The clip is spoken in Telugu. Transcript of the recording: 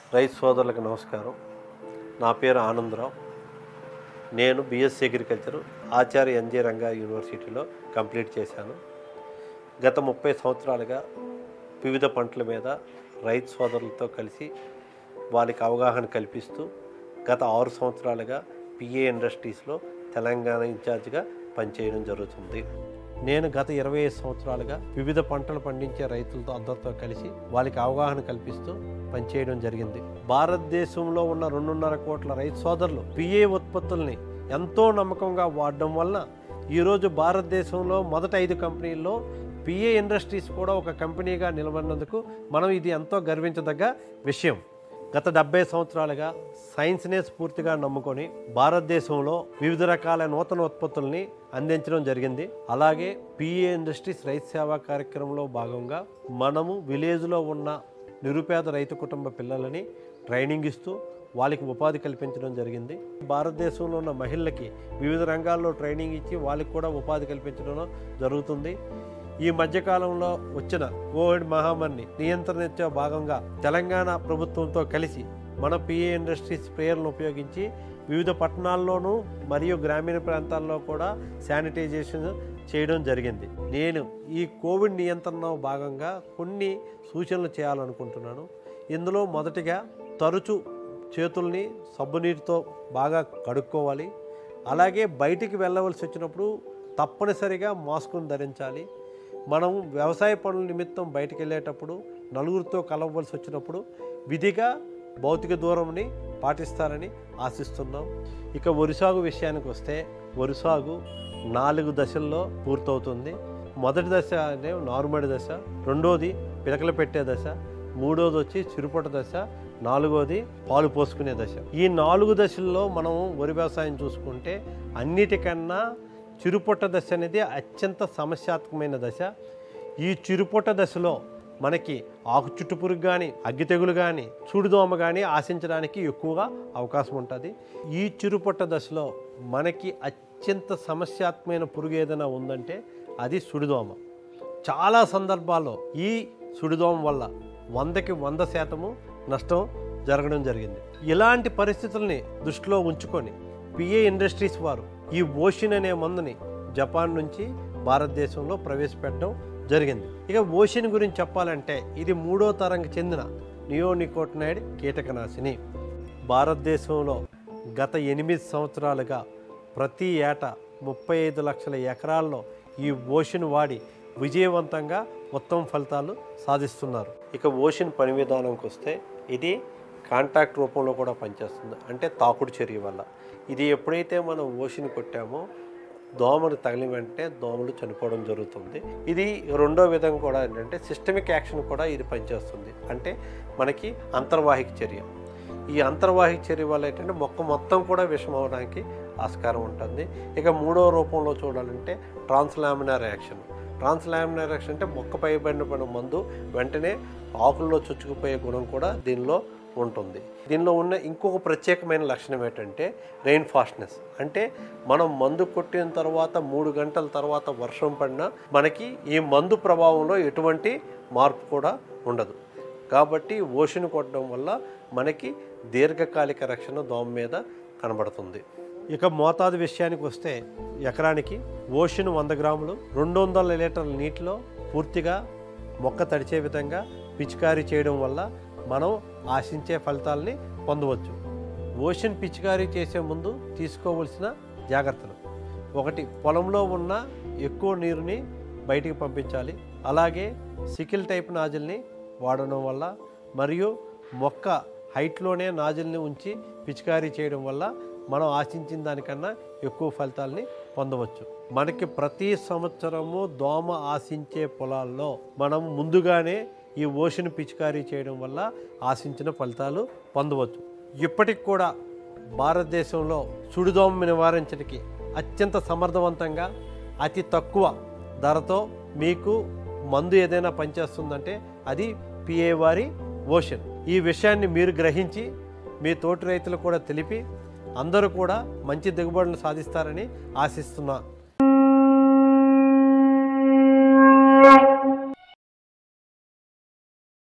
రైతు సోదరులకు నమస్కారం నా పేరు ఆనందరావు నేను BSc agriculture Acharya N G Ranga యూనివర్సిటీలో కంప్లీట్ చేశాను గత ముప్పై సంవత్సరాలుగా వివిధ పంటల మీద రైతు సోదరులతో కలిసి వాళ్ళకి అవగాహన కల్పిస్తూ గత ఆరు సంవత్సరాలుగా పిఏ ఇండస్ట్రీస్లో తెలంగాణ ఇన్ఛార్జిగా పనిచేయడం జరుగుతుంది నేను గత ఇరవై ఐదు సంవత్సరాలుగా వివిధ పంటలు పండించే రైతులతో అందరితో కలిసి వాళ్ళకి అవగాహన కల్పిస్తూ పనిచేయడం జరిగింది భారతదేశంలో ఉన్న రెండున్నర కోట్ల రైతు సోదరులు పిఏ ఉత్పత్తుల్ని ఎంతో నమ్మకంగా వాడడం వలన ఈరోజు భారతదేశంలో మొదటి ఐదు కంపెనీల్లో పిఏ ఇండస్ట్రీస్ కూడా ఒక కంపెనీగా నిలబడినందుకు మనం ఇది ఎంతో గర్వించదగ్గ విషయం గత డెబ్బై సంవత్సరాలుగా సైన్స్నే స్ఫూర్తిగా నమ్ముకొని భారతదేశంలో వివిధ రకాల నూతన ఉత్పత్తుల్ని అందించడం జరిగింది అలాగే పిఏ ఇండస్ట్రీస్ రైతు సేవా కార్యక్రమంలో భాగంగా మనము విలేజ్లో ఉన్న నిరుపేద రైతు కుటుంబ పిల్లలని ట్రైనింగ్ ఇస్తూ వాళ్ళకి ఉపాధి కల్పించడం జరిగింది భారతదేశంలో ఉన్న మహిళలకి వివిధ రంగాల్లో ట్రైనింగ్ ఇచ్చి వాళ్ళకి కూడా ఉపాధి కల్పించడం జరుగుతుంది ఈ మధ్యకాలంలో వచ్చిన కోవిడ్ మహమ్మారిని నియంత్రించే భాగంగా తెలంగాణ ప్రభుత్వంతో కలిసి మన పిఏ ఇండస్ట్రీస్ స్ప్రేయర్లను ఉపయోగించి వివిధ పట్టణాల్లోనూ మరియు గ్రామీణ ప్రాంతాల్లో కూడా శానిటైజేషన్ చేయడం జరిగింది నేను ఈ కోవిడ్ నియంత్రణలో భాగంగా కొన్ని సూచనలు చేయాలనుకుంటున్నాను ఇందులో మొదటిగా తరచు చేతుల్ని సబ్బు నీటితో బాగా కడుక్కోవాలి అలాగే బయటికి వెళ్ళవలసి వచ్చినప్పుడు తప్పనిసరిగా మాస్కును ధరించాలి మనం వ్యవసాయ పనుల నిమిత్తం బయటికి వెళ్ళేటప్పుడు నలుగురితో కలవవలసి వచ్చినప్పుడు విధిగా భౌతిక దూరంని పాటిస్తారని ఆశిస్తున్నాం ఇక వరి సాగు విషయానికి వస్తే వరి సాగు నాలుగు దశల్లో పూర్తవుతుంది మొదటి దశ అనే నార్మల్ దశ రెండోది పిలకలు పెట్టే దశ మూడోది వచ్చి చిరుపట దశ నాలుగోది పాలు పోసుకునే దశ ఈ నాలుగు దశల్లో మనం వరి వ్యవసాయం చూసుకుంటే అన్నిటికన్నా చిరుపొట్ట దశ అనేది అత్యంత సమస్యాత్మకమైన దశ ఈ చిరుపొట్ట దశలో మనకి ఆకు చుట్టు పురుగు కానీ అగ్గి తెగులు కానీ చూడుదోమ కానీ ఆశించడానికి ఎక్కువగా అవకాశం ఉంటుంది ఈ చిరుపొట్ట దశలో మనకి అత్యంత సమస్యాత్మకమైన పురుగు ఏదైనా ఉందంటే అది సుడిదోమ చాలా సందర్భాల్లో ఈ సుడిదోమ వల్ల వందకి వంద శాతము నష్టం జరగడం జరిగింది ఇలాంటి పరిస్థితుల్ని దృష్టిలో ఉంచుకొని పిఏ ఇండస్ట్రీస్ వారు ఈ ఓషన్ అనే మందుని జపాన్ నుంచి భారతదేశంలో ప్రవేశపెట్టడం జరిగింది ఇక ఓషన్ గురించి చెప్పాలంటే ఇది మూడో తరంకి చెందిన నియోనికోటినైడ్ కీటకనాశిని భారతదేశంలో గత ఎనిమిది సంవత్సరాలుగా ప్రతి ఏటా ముప్పై ఐదు లక్షల ఎకరాల్లో ఈ ఓషన్ వాడి విజయవంతంగా ఉత్తమ ఫలితాలు సాధిస్తున్నారు ఇక ఓషన్ పని విధానంకి వస్తే ఇది కాంటాక్ట్ రూపంలో కూడా పనిచేస్తుంది అంటే తాకుడు చర్య వల్ల ఇది ఎప్పుడైతే మనం ఓషన్ కొట్టామో దోమలు తగిలిన వెంటనే దోమలు చనిపోవడం జరుగుతుంది ఇది రెండో విధం కూడా ఏంటంటే సిస్టమిక్ యాక్షన్ కూడా ఇది పనిచేస్తుంది అంటే మనకి అంతర్వాహిక చర్య ఈ అంతర్వాహిక చర్య వల్ల ఏంటంటే మొక్క మొత్తం కూడా విషం అవడానికి ఆస్కారం ఉంటుంది ఇక మూడో రూపంలో చూడాలంటే ట్రాన్స్లామినార్ యాక్షన్ ట్రాన్స్లామినార్ యాక్షన్ అంటే మొక్క పైబడిన పడిన మందు వెంటనే ఆకుల్లో చుచ్చుకుపోయే గుణం కూడా దీనిలో ఉంటుంది దీనిలో ఉన్న ఇంకొక ప్రత్యేకమైన లక్షణం ఏంటంటే రెయిన్ ఫాస్ట్నెస్ అంటే మనం మందు కొట్టిన తర్వాత మూడు గంటల తర్వాత వర్షం పడినా మనకి ఈ మందు ప్రభావంలో ఎటువంటి మార్పు కూడా ఉండదు కాబట్టి ఓషన్ కొట్టడం వల్ల మనకి దీర్ఘకాలిక రక్షణ దోమ మీద కనబడుతుంది ఇక మోతాదు విషయానికి వస్తే ఎకరానికి ఓషన్ వంద గ్రాములు రెండు వందల లీటర్ల నీటిలో పూర్తిగా మొక్క తడిచే విధంగా పిచికారీ చేయడం వల్ల మనం ఆశించే ఫలితాలని పొందవచ్చు ఓషన్ పిచికారీ చేసే ముందు తీసుకోవలసిన జాగ్రత్తలు ఒకటి పొలంలో ఉన్న ఎక్కువ నీరుని బయటికి పంపించాలి అలాగే సికిల్ టైప్ నాజిల్ని వాడడం వల్ల మరియు మొక్క హైట్లోనే నాజిల్ని ఉంచి పిచికారీ చేయడం వల్ల మనం ఆశించిన దానికన్నా ఎక్కువ ఫలితాలని పొందవచ్చు మనకి ప్రతి సంవత్సరము దోమ ఆశించే పొలాల్లో మనం ముందుగానే ఈ ఓషన్ పిచికారీ చేయడం వల్ల ఆశించిన ఫలితాలు పొందవచ్చు ఇప్పటికి కూడా భారతదేశంలో సుడిదోమ నివారించడానికి అత్యంత సమర్థవంతంగా అతి తక్కువ ధరతో మీకు మందు ఏదైనా పనిచేస్తుందంటే అది పిఏ వారి ఓషన్ ఈ విషయాన్ని మీరు గ్రహించి మీ తోటి రైతులకు కూడా తెలిపి అందరూ కూడా మంచి దిగుబడులు సాధిస్తారని ఆశిస్తున్నా